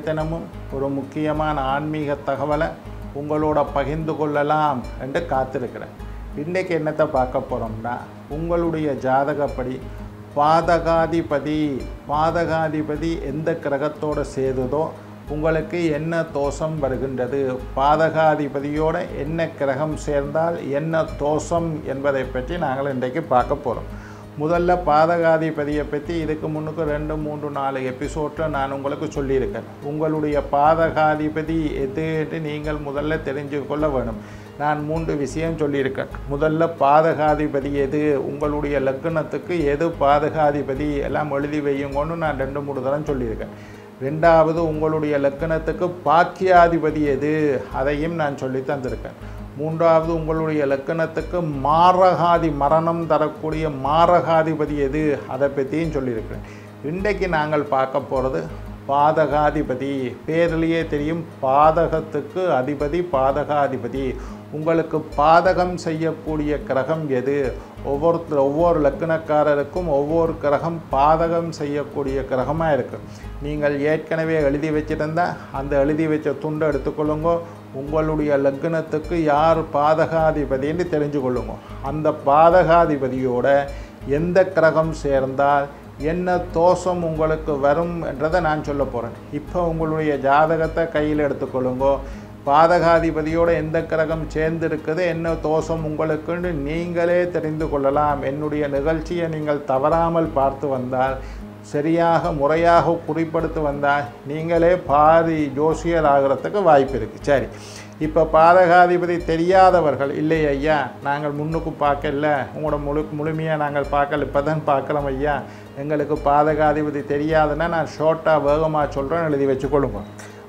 தினமும் ஒரு முக்கியமான ஆன்மீக தகவலை உங்களோட பகிர்ந்து கொள்ளலாம் என்று காத்திருக்கிறேன் இன்றைக்கு என்னத்தை பார்க்க போகிறோம்னா உங்களுடைய ஜாதகப்படி பாதகாதிபதி பாதகாதிபதி எந்த கிரகத்தோடு சேருதோ உங்களுக்கு என்ன தோஷம் வருகின்றது பாதகாதிபதியோட என்ன கிரகம் சேர்ந்தால் என்ன தோஷம் என்பதை பற்றி நாங்கள் இன்றைக்கு பார்க்க போகிறோம் முதல்ல பாதகாதிபதியை பற்றி இதுக்கு முன்னுக்கு ரெண்டு மூன்று நாலு எபிசோடில் நான் உங்களுக்கு சொல்லியிருக்கேன் உங்களுடைய பாதகாதிபதி எது என்று நீங்கள் முதல்ல தெரிஞ்சு கொள்ள வேணும் நான் மூன்று விஷயம் சொல்லியிருக்கேன் முதல்ல பாதகாதிபதி எது உங்களுடைய லக்னத்துக்கு எது பாதகாதிபதி எல்லாம் எழுதி வையுங்கன்னு நான் ரெண்டு மூணு தரம் சொல்லியிருக்கேன் ரெண்டாவது உங்களுடைய லக்கணத்துக்கு பாக்கியாதிபதி எது அதையும் நான் சொல்லி தந்திருக்கேன் மூன்றாவது உங்களுடைய லக்கணத்துக்கு மாரகாதி மரணம் தரக்கூடிய மாரகாதிபதி எது அதை பற்றியும் சொல்லியிருக்கிறேன் இன்றைக்கு நாங்கள் பார்க்க போகிறது பாதகாதிபதி பேரிலேயே தெரியும் பாதகத்துக்கு அதிபதி பாதகாதிபதி உங்களுக்கு பாதகம் செய்யக்கூடிய கிரகம் எது ஒவ்வொருத்தர் ஒவ்வொரு லக்னக்காரருக்கும் ஒவ்வொரு கிரகம் பாதகம் செய்யக்கூடிய கிரகமாக இருக்குது நீங்கள் ஏற்கனவே எழுதி வச்சிருந்தா அந்த எழுதி வச்ச துண்டை எடுத்துக்கொள்ளுங்க உங்களுடைய லக்னத்துக்கு யார் பாதகாதிபதின்னு தெரிஞ்சு கொள்ளுங்க அந்த பாதகாதிபதியோட எந்த கிரகம் சேர்ந்தால் என்ன தோஷம் உங்களுக்கு வரும் என்றதை நான் சொல்ல போகிறேன் இப்போ உங்களுடைய ஜாதகத்தை கையில் எடுத்துக்கொள்ளுங்க பாதகாதிபதியோட எந்த கிரகம் சேர்ந்து இருக்குது என்ன தோஷம் உங்களுக்குன்னு நீங்களே தெரிந்து கொள்ளலாம் என்னுடைய நிகழ்ச்சியை நீங்கள் தவறாமல் பார்த்து வந்தால் சரியாக முறையாக குறிப்படுத்தி வந்தால் நீங்களே பாதி ஜோசியர் ஆகிறதுக்கு வாய்ப்பு இருக்குது சரி இப்போ பாதகாதிபதி தெரியாதவர்கள் இல்லை ஐயா நாங்கள் முன்னுக்கு பார்க்கல உங்களோட முழு முழுமையாக நாங்கள் பார்க்கல இப்போ தான் பார்க்குறோம் ஐயா எங்களுக்கு பாதகாதிபதி தெரியாதுன்னா நான் ஷார்ட்டாக வேகமாக சொல்கிறேன் எழுதி வச்சுக்கொள்ளுங்க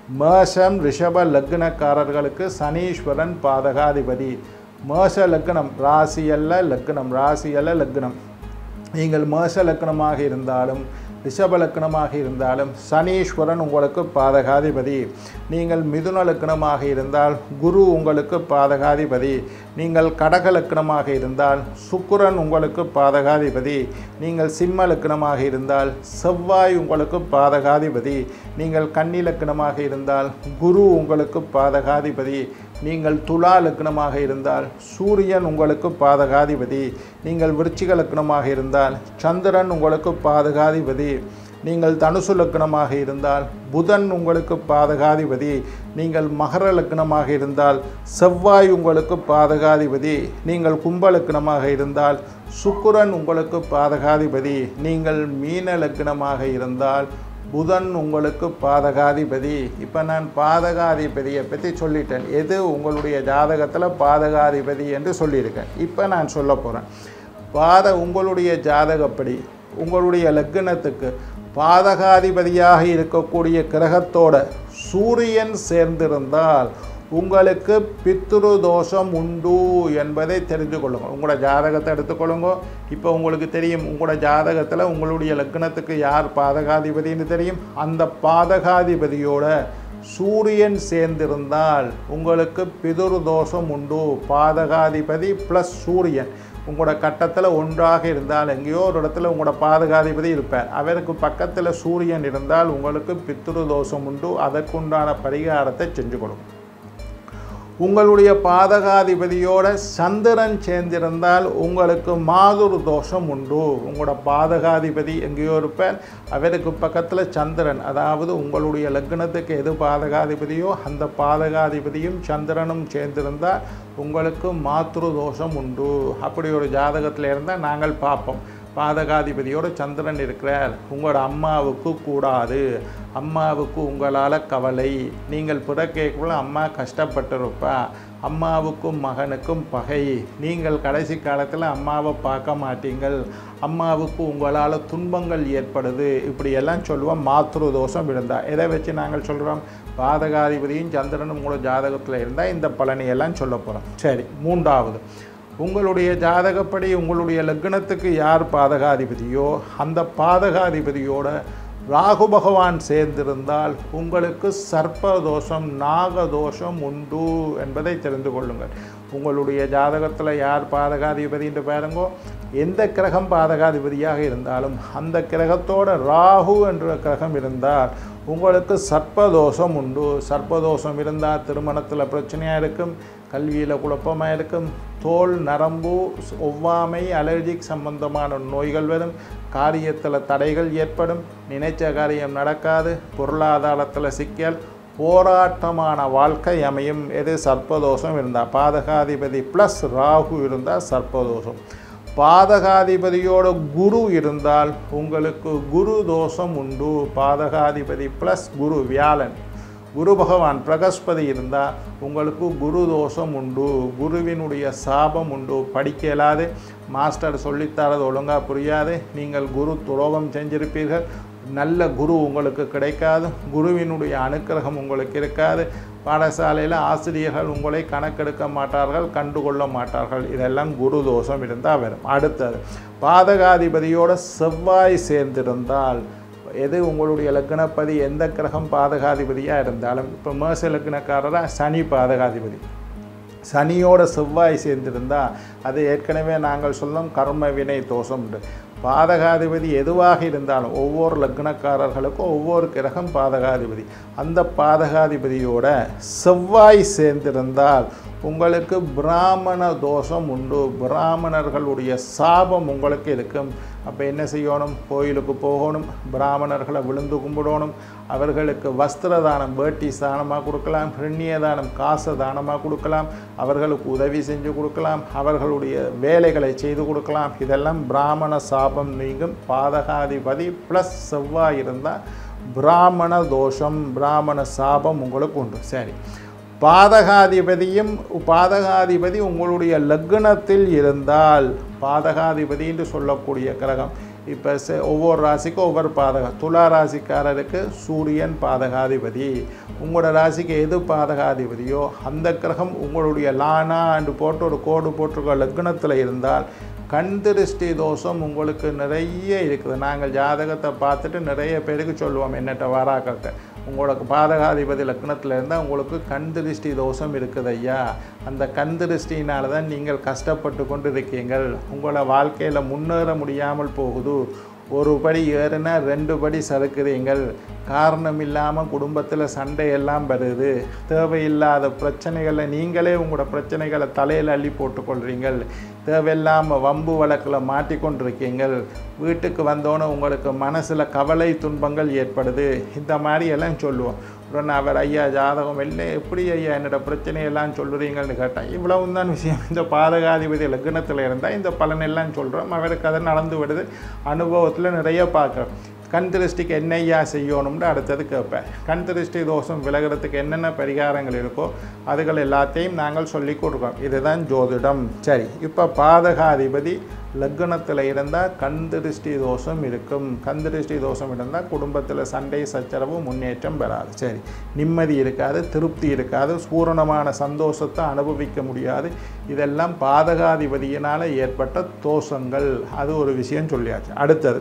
மேஷம் ரிஷப லக்னக்காரர்களுக்கு சனீஸ்வரன் பாதகாதிபதி மேஷ லக்னம் ராசி அல்ல லக்னம் ராசி அல்ல லக்னம் நீங்கள் மேஷ லக்னமாக இருந்தாலும் ரிஷப லக்னமாக இருந்தாலும் சனீஸ்வரன் உங்களுக்கு பாதகாதிபதி நீங்கள் மிதுன லக்னமாக இருந்தால் குரு உங்களுக்கு பாதகாதிபதி நீங்கள் கடக லக்னமாக இருந்தால் சுக்கிரன் உங்களுக்கு பாதகாதிபதி நீங்கள் சிம்ம லக்னமாக இருந்தால் செவ்வாய் உங்களுக்கு பாதகாதிபதி நீங்கள் கன்னி லக்னமாக இருந்தால் குரு உங்களுக்கு பாதகாதிபதி நீங்கள் துலா லக்னமாக இருந்தால் சூரியன் உங்களுக்கு பாதகாதிபதி நீங்கள் விருச்சிக லக்னமாக இருந்தால் சந்திரன் உங்களுக்கு பாதகாதிபதி நீங்கள் தனுசு லக்னமாக இருந்தால் புதன் உங்களுக்கு பாதகாதிபதி நீங்கள் மகர லக்னமாக இருந்தால் செவ்வாய் உங்களுக்கு பாதகாதிபதி நீங்கள் கும்ப லக்னமாக இருந்தால் சுக்கிரன் உங்களுக்கு பாதகாதிபதி நீங்கள் மீன லக்னமாக இருந்தால் புதன் உங்களுக்கு பாதகாதிபதி இப்போ நான் பாதகாதிபதியை பற்றி சொல்லிட்டேன் எது உங்களுடைய ஜாதகத்தில் பாதகாதிபதி என்று சொல்லியிருக்கேன் இப்போ நான் சொல்ல போகிறேன் பாத உங்களுடைய ஜாதகப்படி உங்களுடைய லக்னத்துக்கு பாதகாதிபதியாக இருக்கக்கூடிய கிரகத்தோட சூரியன் சேர்ந்திருந்தால் உங்களுக்கு பித்ரு தோஷம் உண்டு என்பதை தெரிந்து கொள்ளுங்க உங்களோட ஜாதகத்தை எடுத்துக்கொள்ளுங்க இப்போ உங்களுக்கு தெரியும் உங்களோட ஜாதகத்தில் உங்களுடைய லக்னத்துக்கு யார் பாதகாதிபதின்னு தெரியும் அந்த பாதகாதிபதியோட சூரியன் சேர்ந்திருந்தால் உங்களுக்கு பிதுரு தோஷம் உண்டு பாதகாதிபதி ப்ளஸ் சூரியன் உங்களோட கட்டத்தில் ஒன்றாக இருந்தால் எங்கேயோ ஒரு இடத்துல உங்களோட பாதகாதிபதி இருப்பார் அவருக்கு பக்கத்தில் சூரியன் இருந்தால் உங்களுக்கு பித்ரு தோஷம் உண்டு அதற்குண்டான பரிகாரத்தை செஞ்சு கொடுக்கும் உங்களுடைய பாதகாதிபதியோட சந்திரன் சேர்ந்திருந்தால் உங்களுக்கு மாதுரு தோஷம் உண்டு உங்களோட பாதகாதிபதி எங்கேயோ இருப்பார் அவருக்கு பக்கத்தில் சந்திரன் அதாவது உங்களுடைய லக்னத்துக்கு எது பாதகாதிபதியோ அந்த பாதகாதிபதியும் சந்திரனும் சேர்ந்திருந்தால் உங்களுக்கு மாத்ரு தோஷம் உண்டு அப்படி ஒரு ஜாதகத்தில் இருந்தால் நாங்கள் பார்ப்போம் பாதகாதிபதியோட சந்திரன் இருக்கிறார் உங்களோட அம்மாவுக்கு கூடாது அம்மாவுக்கு உங்களால் கவலை நீங்கள் பிறக்கேக்குள்ள அம்மா கஷ்டப்பட்டிருப்பா அம்மாவுக்கும் மகனுக்கும் பகை நீங்கள் கடைசி காலத்தில் அம்மாவை பார்க்க மாட்டீங்கள் அம்மாவுக்கு உங்களால் துன்பங்கள் ஏற்படுது இப்படியெல்லாம் சொல்லுவோம் மாத்ரு தோஷம் இருந்தா எதை வச்சு நாங்கள் சொல்கிறோம் பாதகாதிபதியும் சந்திரனும் உங்களோட ஜாதகத்தில் இருந்தால் இந்த பலனையெல்லாம் சொல்ல போகிறோம் சரி மூன்றாவது உங்களுடைய ஜாதகப்படி உங்களுடைய லக்னத்துக்கு யார் பாதகாதிபதியோ அந்த பாதகாதிபதியோட ராகு பகவான் சேர்ந்திருந்தால் உங்களுக்கு சர்ப்ப தோஷம் நாக தோஷம் உண்டு என்பதை தெரிந்து கொள்ளுங்கள் உங்களுடைய ஜாதகத்தில் யார் பாதகாதிபதின்னு பாருங்கோ எந்த கிரகம் பாதகாதிபதியாக இருந்தாலும் அந்த கிரகத்தோட ராகு என்ற கிரகம் இருந்தால் உங்களுக்கு சர்ப்பதோஷம் உண்டு சர்ப்பதோஷம் இருந்தால் திருமணத்தில் பிரச்சனையாக இருக்கும் கல்வியில் குழப்பமாக இருக்கும் தோல் நரம்பு ஒவ்வாமை அலர்ஜிக் சம்பந்தமான நோய்கள் வரும் காரியத்தில் தடைகள் ஏற்படும் நினைச்ச காரியம் நடக்காது பொருளாதாரத்தில் சிக்கல் போராட்டமான வாழ்க்கை அமையும் எது சர்ப்பதோஷம் இருந்தால் பாதகாதிபதி ப்ளஸ் ராகு இருந்தால் சர்ப்பதோஷம் பாதகாதிபதியோட குரு இருந்தால் உங்களுக்கு குரு தோஷம் உண்டு பாதகாதிபதி ப்ளஸ் குரு வியாழன் குரு பகவான் பிரகஸ்பதி இருந்தால் உங்களுக்கு குரு தோஷம் உண்டு குருவினுடைய சாபம் உண்டு படிக்க இயலாது மாஸ்டர் சொல்லித்தரது ஒழுங்காக புரியாது நீங்கள் குரு துரோகம் செஞ்சிருப்பீர்கள் நல்ல குரு உங்களுக்கு கிடைக்காது குருவினுடைய அனுக்கிரகம் உங்களுக்கு இருக்காது பாடசாலையில் ஆசிரியர்கள் உங்களை கணக்கெடுக்க மாட்டார்கள் கண்டுகொள்ள மாட்டார்கள் இதெல்லாம் குரு தோஷம் இருந்தால் வரும் அடுத்தது பாதகாதிபதியோட செவ்வாய் சேர்ந்திருந்தால் எது உங்களுடைய லக்னப்பதி எந்த கிரகம் பாதகாதிபதியாக இருந்தாலும் இப்போ மேச லக்னக்காரராக சனி பாதகாதிபதி சனியோட செவ்வாய் சேர்ந்திருந்தால் அது ஏற்கனவே நாங்கள் சொல்லும் கர்ம வினை தோஷம் பாதகாதிபதி எதுவாக இருந்தாலும் ஒவ்வொரு லக்னக்காரர்களுக்கும் ஒவ்வொரு கிரகம் பாதகாதிபதி அந்த பாதகாதிபதியோட செவ்வாய் சேர்ந்திருந்தால் உங்களுக்கு பிராமண தோஷம் உண்டு பிராமணர்களுடைய சாபம் உங்களுக்கு இருக்கும் அப்போ என்ன செய்யணும் கோயிலுக்கு போகணும் பிராமணர்களை விழுந்து கும்பிடணும் அவர்களுக்கு வஸ்திர தானம் வேட்டி தானமாக கொடுக்கலாம் பிரண்ணிய தானம் காசு தானமாக கொடுக்கலாம் அவர்களுக்கு உதவி செஞ்சு கொடுக்கலாம் அவர்களுடைய வேலைகளை செய்து கொடுக்கலாம் இதெல்லாம் பிராமண சாபம் நீங்கும் பாதகாதிபதி ப்ளஸ் செவ்வாய் இருந்தால் பிராமண தோஷம் பிராமண சாபம் உங்களுக்கு உண்டு சரி பாதகாதிபதியும் பாதகாதிபதி உங்களுடைய லக்னத்தில் இருந்தால் பாதகாதிபதி என்று சொல்லக்கூடிய கிரகம் இப்போ செ ஒவ்வொரு ராசிக்கும் ஒவ்வொரு பாதகம் துலா ராசிக்காரருக்கு சூரியன் பாதகாதிபதி உங்களோட ராசிக்கு எது பாதகாதிபதியோ அந்த கிரகம் உங்களுடைய லானா என்று போட்டு ஒரு கோடு போட்டிருக்க லக்னத்தில் இருந்தால் கண் திருஷ்டி தோஷம் உங்களுக்கு நிறைய இருக்குது நாங்கள் ஜாதகத்தை பார்த்துட்டு நிறைய பேருக்கு சொல்லுவோம் என்னட்ட வாராக்கள்கிட்ட உங்களுக்கு பாதகாதிபதி லக்னத்தில் இருந்தால் உங்களுக்கு கண் திருஷ்டி தோஷம் இருக்குது ஐயா அந்த கண் திருஷ்டினால தான் நீங்கள் கஷ்டப்பட்டு கொண்டு இருக்கீங்கள் உங்களை வாழ்க்கையில் முன்னேற முடியாமல் போகுது ஒரு படி ஏறுனா ரெண்டு படி சறுக்குறீங்கள் காரணம் இல்லாமல் குடும்பத்தில் சண்டையெல்லாம் வருது தேவையில்லாத பிரச்சனைகளை நீங்களே உங்களோட பிரச்சனைகளை தலையில் அள்ளி போட்டுக்கொள்கிறீங்கள் தேவையில்லாமல் வம்பு வழக்கில் மாட்டிக்கொண்டிருக்கீங்கள் வீட்டுக்கு வந்தோன்னே உங்களுக்கு மனசில் கவலை துன்பங்கள் ஏற்படுது இந்த மாதிரி எல்லாம் சொல்லுவோம் உடனே அவர் ஐயா ஜாதகம் இல்லை எப்படி ஐயா என்னோட பிரச்சனையெல்லாம் சொல்லுறீங்கன்னு கேட்டேன் இவ்வளவு தான் விஷயம் இந்த பாதகாதிபதி லக்னத்தில் இருந்தால் இந்த பலனெல்லாம் சொல்கிறோம் அவருக்கு அதை நடந்து விடுது அனுபவத்தில் நிறைய பார்க்குறோம் கண் திருஷ்டிக்கு என்னையா செய்யணும்னு அடுத்தது கேட்பேன் கண் திருஷ்டி தோஷம் விலகிறதுக்கு என்னென்ன பரிகாரங்கள் இருக்கோ அதுகள் எல்லாத்தையும் நாங்கள் சொல்லி கொடுக்கோம் இதுதான் ஜோதிடம் சரி இப்போ பாதகாதிபதி லக்னத்தில் இருந்தால் கண் திருஷ்டி தோஷம் இருக்கும் கண் திருஷ்டி தோஷம் இருந்தால் குடும்பத்தில் சண்டை சச்சரவு முன்னேற்றம் பெறாது சரி நிம்மதி இருக்காது திருப்தி இருக்காது பூரணமான சந்தோஷத்தை அனுபவிக்க முடியாது இதெல்லாம் பாதகாதிபதியினால் ஏற்பட்ட தோஷங்கள் அது ஒரு விஷயம் சொல்லியாச்சு அடுத்தது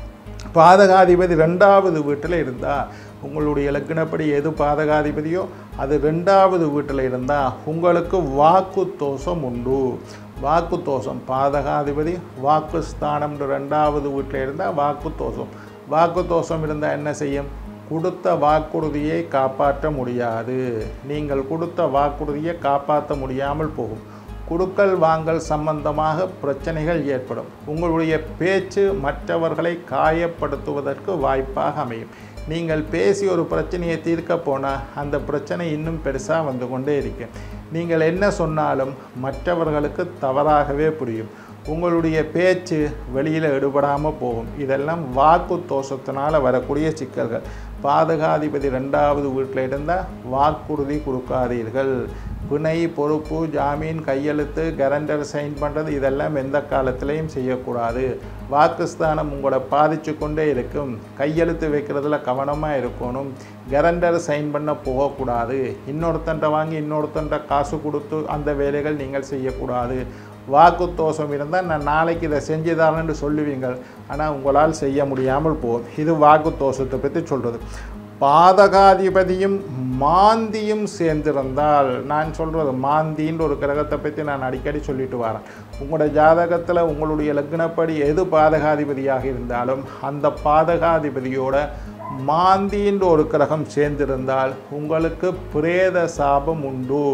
பாதகாதிபதி ரெண்டாவது வீட்டில் இருந்தால் உங்களுடைய லக்னப்படி எது பாதகாதிபதியோ அது ரெண்டாவது வீட்டில் இருந்தால் உங்களுக்கு வாக்கு தோஷம் உண்டு வாக்கு தோஷம் பாதகாதிபதி வாக்கு ஸ்தானம்ன்ற ரெண்டாவது வீட்டில் இருந்தால் வாக்கு தோஷம் வாக்கு தோஷம் இருந்தால் என்ன செய்யும் கொடுத்த வாக்குறுதியை காப்பாற்ற முடியாது நீங்கள் கொடுத்த வாக்குறுதியை காப்பாற்ற முடியாமல் போகும் குடுக்கல் வாங்கல் சம்பந்தமாக பிரச்சனைகள் ஏற்படும் உங்களுடைய பேச்சு மற்றவர்களை காயப்படுத்துவதற்கு வாய்ப்பாக அமையும் நீங்கள் பேசி ஒரு பிரச்சனையை தீர்க்க போனால் அந்த பிரச்சனை இன்னும் பெருசாக வந்து கொண்டே இருக்கும் நீங்கள் என்ன சொன்னாலும் மற்றவர்களுக்கு தவறாகவே புரியும் உங்களுடைய பேச்சு வெளியில் எடுபடாமல் போகும் இதெல்லாம் வாக்கு தோஷத்தினால் வரக்கூடிய சிக்கல்கள் பாதகாதிபதி ரெண்டாவது வீட்டில் இருந்தால் வாக்குறுதி கொடுக்காதீர்கள் பிணை பொறுப்பு ஜாமீன் கையெழுத்து கரண்டர் சைன் பண்ணுறது இதெல்லாம் எந்த காலத்திலையும் செய்யக்கூடாது வாக்குஸ்தானம் உங்களை பாதிச்சு கொண்டே இருக்கும் கையெழுத்து வைக்கிறதுல கவனமாக இருக்கணும் கரண்டர் சைன் பண்ண போகக்கூடாது இன்னொருத்தன்ட்ட வாங்கி இன்னொருத்தன்ட்ட காசு கொடுத்து அந்த வேலைகள் நீங்கள் செய்யக்கூடாது வாக்கு தோஷம் இருந்தால் நான் நாளைக்கு இதை செஞ்சு தரேன்னு சொல்லுவீங்கள் ஆனால் உங்களால் செய்ய முடியாமல் போகும் இது வாக்கு தோஷத்தை பற்றி சொல்கிறது பாதகாதிபதியும் மாந்தியும் சேர்ந்திருந்தால் நான் சொல்கிறது மாந்தின்ற ஒரு கிரகத்தை பற்றி நான் அடிக்கடி சொல்லிட்டு வரேன் உங்களோட ஜாதகத்தில் உங்களுடைய லக்னப்படி எது பாதகாதிபதியாக இருந்தாலும் அந்த பாதகாதிபதியோட மாந்தின்ற ஒரு கிரகம் சேர்ந்திருந்தால் உங்களுக்கு பிரேத சாபம் உண்டு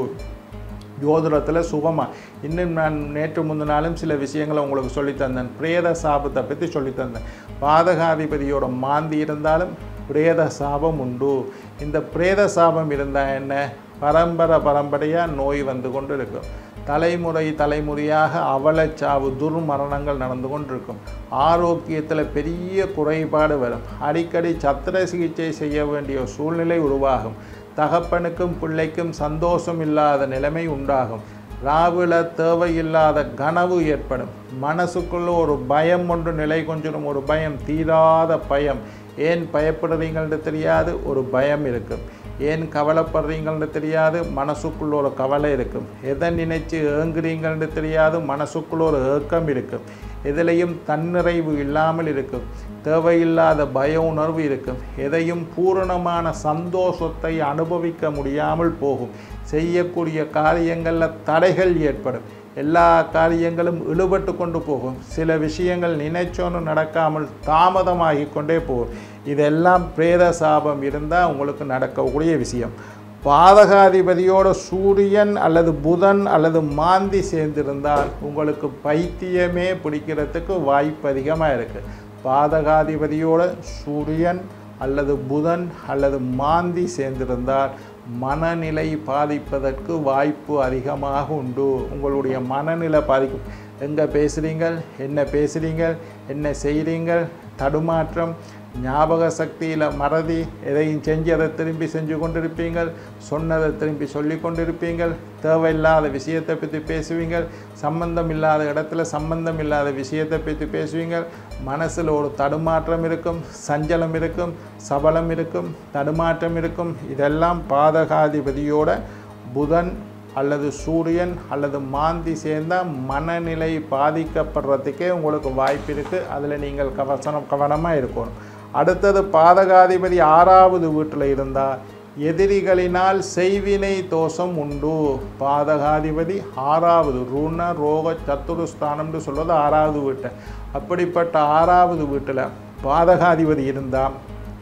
ஜோதிடத்தில் சுகமாக இன்னும் நான் நேற்று முந்தினாலும் சில விஷயங்களை உங்களுக்கு சொல்லித் தந்தேன் பிரேத சாபத்தை பற்றி சொல்லித் தந்தேன் பாதகாதிபதியோட மாந்தி இருந்தாலும் பிரேத சாபம் உண்டு இந்த பிரேத சாபம் இருந்தால் என்ன பரம்பரை பரம்பரையாக நோய் வந்து கொண்டு இருக்கும் தலைமுறை தலைமுறையாக அவலச்சாவு துர்மரணங்கள் நடந்து கொண்டிருக்கும் ஆரோக்கியத்தில் பெரிய குறைபாடு வரும் அடிக்கடி சத்திர சிகிச்சை செய்ய வேண்டிய சூழ்நிலை உருவாகும் தகப்பனுக்கும் பிள்ளைக்கும் சந்தோஷம் இல்லாத நிலைமை உண்டாகும் ராவில் தேவையில்லாத கனவு ஏற்படும் மனசுக்குள்ள ஒரு பயம் ஒன்று நிலை கொஞ்சம் ஒரு பயம் தீராத பயம் ஏன் பயப்படுறீங்கன்னு தெரியாது ஒரு பயம் இருக்கும் ஏன் கவலைப்படுறீங்கன்னு தெரியாது மனசுக்குள்ள ஒரு கவலை இருக்கும் எதை நினைச்சு ஏங்குறீங்கன்னு தெரியாது மனசுக்குள்ள ஒரு ஏக்கம் இருக்கும் எதிலையும் தன்னிறைவு இல்லாமல் இருக்கும் தேவையில்லாத பய உணர்வு இருக்கும் எதையும் பூரணமான சந்தோஷத்தை அனுபவிக்க முடியாமல் போகும் செய்யக்கூடிய காரியங்களில் தடைகள் ஏற்படும் எல்லா காரியங்களும் இழுபட்டு கொண்டு போகும் சில விஷயங்கள் நினைச்சோன்னு நடக்காமல் தாமதமாகி கொண்டே போகும் இதெல்லாம் பிரேத சாபம் இருந்தால் உங்களுக்கு நடக்கக்கூடிய விஷயம் பாதகாதிபதியோட சூரியன் அல்லது புதன் அல்லது மாந்தி சேர்ந்திருந்தால் உங்களுக்கு பைத்தியமே பிடிக்கிறதுக்கு வாய்ப்பு அதிகமாக இருக்குது பாதகாதிபதியோட சூரியன் அல்லது புதன் அல்லது மாந்தி சேர்ந்திருந்தால் மனநிலை பாதிப்பதற்கு வாய்ப்பு அதிகமாக உண்டு உங்களுடைய மனநிலை பாதிக்கும் எங்கே பேசுகிறீங்கள் என்ன பேசுகிறீங்கள் என்ன செய்கிறீங்கள் தடுமாற்றம் ஞாபக சக்தியில் மறதி எதையும் செஞ்சு அதை திரும்பி செஞ்சு கொண்டிருப்பீங்கள் சொன்னதை திரும்பி சொல்லி கொண்டிருப்பீங்கள் தேவையில்லாத விஷயத்தை பற்றி பேசுவீங்கள் சம்பந்தம் இல்லாத இடத்துல சம்பந்தம் இல்லாத விஷயத்தை பற்றி பேசுவீங்கள் மனசில் ஒரு தடுமாற்றம் இருக்கும் சஞ்சலம் இருக்கும் சபலம் இருக்கும் தடுமாற்றம் இருக்கும் இதெல்லாம் பாதகாதிபதியோட புதன் அல்லது சூரியன் அல்லது மாந்தி சேர்ந்தால் மனநிலை பாதிக்கப்படுறதுக்கே உங்களுக்கு வாய்ப்பு இருக்குது அதில் நீங்கள் கவசனம் கவனமாக இருக்கணும் அடுத்தது பாதகாதிபதி ஆறாவது வீட்டில் இருந்தால் எதிரிகளினால் செய்வினை தோஷம் உண்டு பாதகாதிபதி ஆறாவது ருண ரோக சத்துருஸ்தானம்னு சொல்வது ஆறாவது வீட்டை அப்படிப்பட்ட ஆறாவது வீட்டில் பாதகாதிபதி இருந்தால்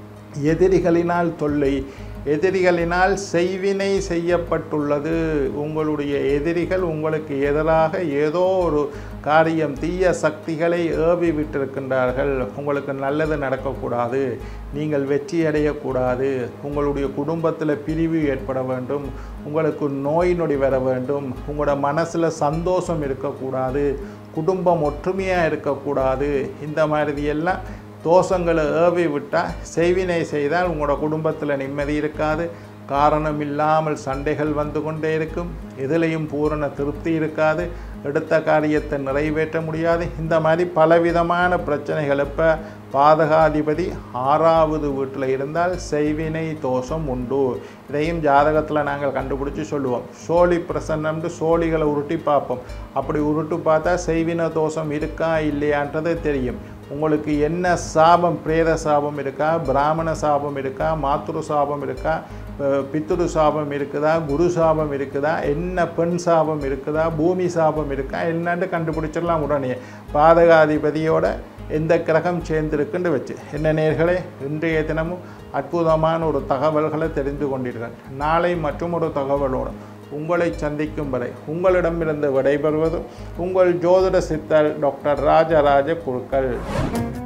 எதிரிகளினால் தொல்லை எதிரிகளினால் செய்வினை செய்யப்பட்டுள்ளது உங்களுடைய எதிரிகள் உங்களுக்கு எதிராக ஏதோ ஒரு காரியம் தீய சக்திகளை ஏவி விட்டிருக்கின்றார்கள் உங்களுக்கு நல்லது நடக்கக்கூடாது நீங்கள் வெற்றி அடையக்கூடாது உங்களுடைய குடும்பத்தில் பிரிவு ஏற்பட வேண்டும் உங்களுக்கு நோய் நொடி வர வேண்டும் உங்களோட மனசில் சந்தோஷம் இருக்கக்கூடாது குடும்பம் ஒற்றுமையாக இருக்கக்கூடாது இந்த மாதிரி எல்லாம் தோஷங்களை ஏவி விட்டால் செய்வினை செய்தால் உங்களோட குடும்பத்தில் நிம்மதி இருக்காது காரணம் இல்லாமல் சண்டைகள் வந்து கொண்டே இருக்கும் எதிலையும் பூரண திருப்தி இருக்காது எடுத்த காரியத்தை நிறைவேற்ற முடியாது இந்த மாதிரி பலவிதமான பிரச்சனைகள் இப்போ பாதகாதிபதி ஆறாவது வீட்டில் இருந்தால் செய்வினை தோஷம் உண்டு இதையும் ஜாதகத்தில் நாங்கள் கண்டுபிடிச்சி சொல்லுவோம் சோழி பிரசன்னம்னு சோழிகளை உருட்டி பார்ப்போம் அப்படி உருட்டு பார்த்தா செய்வின தோஷம் இருக்கா இல்லையான்றது தெரியும் உங்களுக்கு என்ன சாபம் பிரேத சாபம் இருக்கா பிராமண சாபம் இருக்கா மாத்ரு சாபம் இருக்கா அஹ் பித்ரு சாபம் இருக்குதா குரு சாபம் இருக்குதா என்ன பெண் சாபம் இருக்குதா பூமி சாபம் இருக்கா என்னன்னு கண்டுபிடிச்சிடலாம் உடனே பாதகாதிபதியோட எந்த கிரகம் சேர்ந்திருக்குன்னு வச்சு என்ன நேர்களே இன்றைய தினமும் அற்புதமான ஒரு தகவல்களை தெரிந்து கொண்டீர்கள் நாளை மற்றும் ஒரு தகவலோடு உங்களை சந்திக்கும் வரை உங்களிடமிருந்து விடைபெறுவது உங்கள் ஜோதிட சித்தர் டாக்டர் ராஜராஜ குருக்கள்